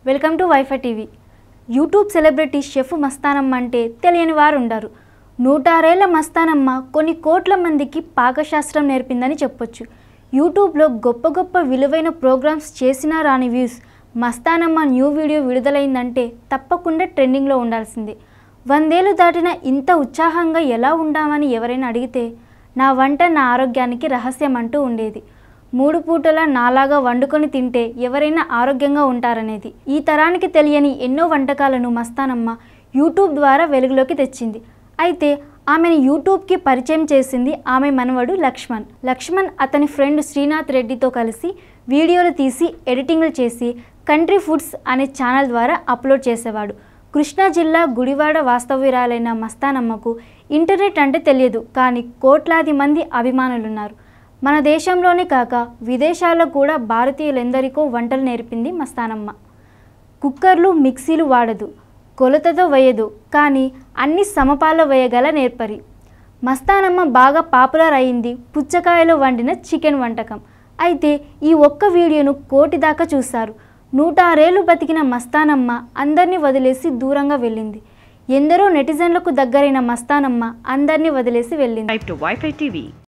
Welcome to WiFi TV YouTube celebrity chef Mastanamma అంటే తెలియని వారు ఉండరు నూటారేళ్ల మస్తానమ్మ కొన్ని కోట్ల మందికి పాకశాస్త్రం నేర్పిందని చెప్పొచ్చు యూట్యూబ్లో గొప్ప గొప్ప విలువైన ప్రోగ్రామ్స్ చేసినా రాని వ్యూస్ మస్తానమ్మ న్యూ వీడియో విడుదలైందంటే తప్పకుండా ట్రెండింగ్లో ఉండాల్సిందే వందేళ్ళు దాటిన ఇంత ఉత్సాహంగా ఎలా ఉండామని ఎవరైనా అడిగితే నా వంట నా ఆరోగ్యానికి రహస్యం అంటూ ఉండేది మూడు పూటల నాలాగా వండుకొని తింటే ఎవరైనా ఆరోగ్యంగా ఉంటారనేది ఈ తరానికి తెలియని ఎన్నో వంటకాలను మస్తానమ్మ యూట్యూబ్ ద్వారా వెలుగులోకి తెచ్చింది అయితే ఆమెను యూట్యూబ్కి పరిచయం చేసింది ఆమె మనవడు లక్ష్మణ్ లక్ష్మణ్ అతని ఫ్రెండ్ శ్రీనాథ్ రెడ్డితో కలిసి వీడియోలు తీసి ఎడిటింగ్లు చేసి కంట్రీ ఫుడ్స్ అనే ఛానల్ ద్వారా అప్లోడ్ చేసేవాడు కృష్ణా జిల్లా గుడివాడ వాస్తవ్యురాలైన మస్తానమ్మకు ఇంటర్నెట్ అంటే తెలియదు కానీ కోట్లాది మంది అభిమానులున్నారు మన దేశంలోనే కాక విదేశాల్లో కూడా భారతీయులెందరికో వంటలు నేర్పింది మస్తానమ్మ కుక్కర్లు మిక్సీలు వాడదు కొలతతో వేయదు కానీ అన్ని సమపాల్లో వేయగల నేర్పరి మస్తానమ్మ బాగా పాపులర్ అయింది పుచ్చకాయలో వండిన చికెన్ వంటకం అయితే ఈ ఒక్క వీడియోను కోటి దాకా చూశారు నూట ఆరేళ్లు బతికిన మస్తానమ్మ అందరినీ వదిలేసి దూరంగా వెళ్ళింది ఎందరో నెటిజన్లకు దగ్గరైన మస్తానమ్మ అందరినీ వదిలేసి వెళ్ళింది Type to Wi-Fi TV.